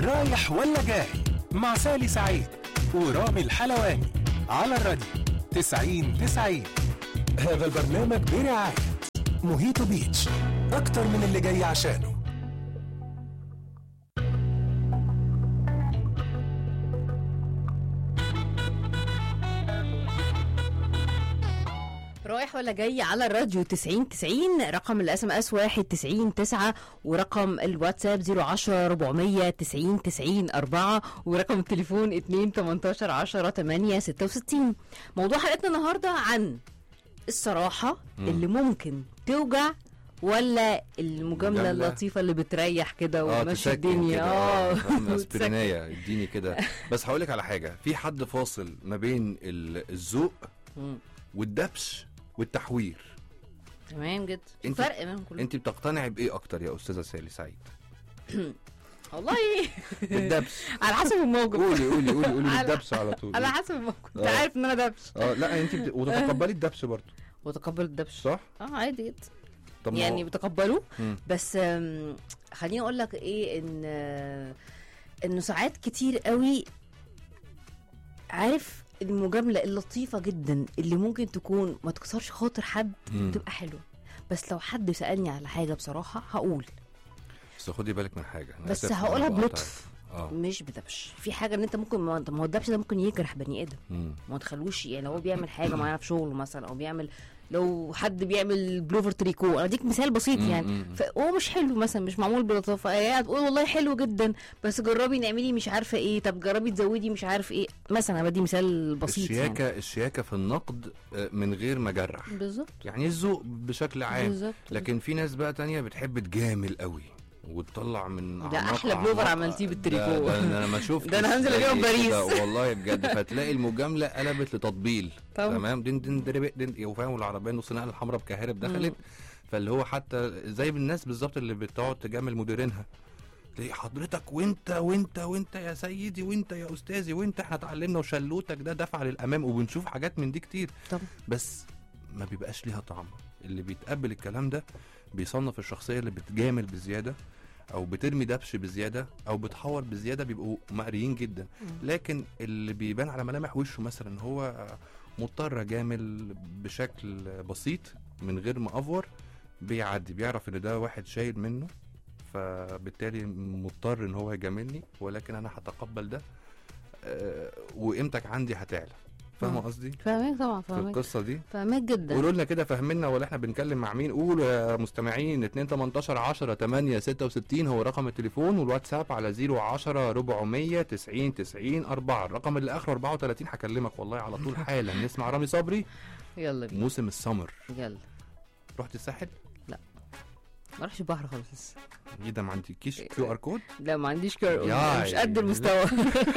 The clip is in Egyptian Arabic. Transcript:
رايح ولا جاي مع سالي سعيد ورامي الحلواني على الراديو 90 90 هذا البرنامج برعاية موهيتو بيتش أكتر من اللي جاي عشانه رايح ولا جاي على الراديو 90 90 رقم الاس ام اس 1 90 9 ورقم الواتساب 010 400 90 90 4 ورقم التليفون 2 18 10 8 66 موضوع حلقتنا النهارده عن الصراحه اللي ممكن توجع ولا المجامله مجاملة. اللطيفه اللي بتريح كده اه وتمشي تسكن الدنيا كده اه فاهم؟ وتسكن. اسبرينيه اديني كده بس هقول لك على حاجه في حد فاصل ما بين ال- الذوق مم. والدبش والتحوير تمام جدا انت- فرق بينهم كلهم انت بتقتنعي بايه اكتر يا استاذه سالي سعيد والله بالدبش على حسب الموقف قولي قولي قولي قولي على- بالدبش على طول على حسب الموقف انت اه. عارف ان انا دبش اه لا انت بت... وتتقبلي الدبش برضه وتقبل الدبش صح اه عادي جدا طب ما يعني هو- بتقبله مم. بس آم، خليني اقول لك ايه ان آه، انه ساعات كتير قوي عارف المجامله اللطيفه جدا اللي ممكن تكون ما تكسرش خاطر حد مم. تبقى حلوه بس لو حد سالني على حاجه بصراحه هقول بس خدي بالك من حاجه أنا بس آسف إن أنا هقولها بقاطعك. بلطف اه مش بدبش في حاجه ان انت ممكن ما ما هو الدبش ده ممكن يجرح بني ادم مم. ما تخلوش يعني لو هو بيعمل حاجه معينه في شغله مثلا او بيعمل لو حد بيعمل بلوفر تريكو انا اديك مثال بسيط مم، يعني مم. فهو مش حلو مثلا مش معمول بلطافه هي هتقول والله حلو جدا بس جربي نعملي مش عارفه ايه طب جربي تزودي مش عارف ايه مثلا أنا بدي مثال بسيط الشياكه يعني الشياكه في النقد آه، من غير ما اجرح بالظبط يعني الذوق بشكل عام بالظبط لكن في ناس بقى تانية بتحب تجامل قوي وتطلع من ده أعماق أحلى بلوفر أعماق- عملتيه بالتريكو. ده, ده, ده انا ما شفت ده أنا هنزل أجيبه في باريس. والله بجد فتلاقي المجامله قلبت لتطبيل طبعا. تمام دين دين درب دين وفاهم العربيه نص نقل الحمراء بكهرب دخلت فاللي هو حتى زي بالناس بالظبط اللي بتقعد تجامل مديرينها تلاقي حضرتك وانت وانت وانت يا سيدي وانت يا استاذي وانت احنا اتعلمنا وشلوتك ده دفع للامام وبنشوف حاجات من دي كتير طبعا بس ما بيبقاش ليها طعم اللي بيتقبل الكلام ده بيصنف الشخصيه اللي بتجامل بزياده او بترمي دبش بزياده او بتحور بزياده بيبقوا مقريين جدا لكن اللي بيبان على ملامح وشه مثلا ان هو مضطر اجامل بشكل بسيط من غير ما افور بيعدي بيعرف ان ده واحد شايل منه فبالتالي مضطر ان هو يجاملني ولكن انا هتقبل ده آه، وقيمتك عندي هتعلى فاهمه مم. قصدي فاهمك طبعا في فاهمك القصه دي فاهمك جدا قولوا لنا كده فهمنا ولا احنا بنتكلم مع مين قولوا يا مستمعين 2 18 10 8 66 هو رقم التليفون والواتساب على 010 400 90 90 4 الرقم اللي اخره 34 هكلمك والله على طول حالا نسمع رامي صبري يلا بينا موسم السمر يلا رحت الساحل ما اروحش البحر خالص لسه ايه ده ما عندكيش كيو ار كود لا ما عنديش كار يا مش قد عيني. المستوى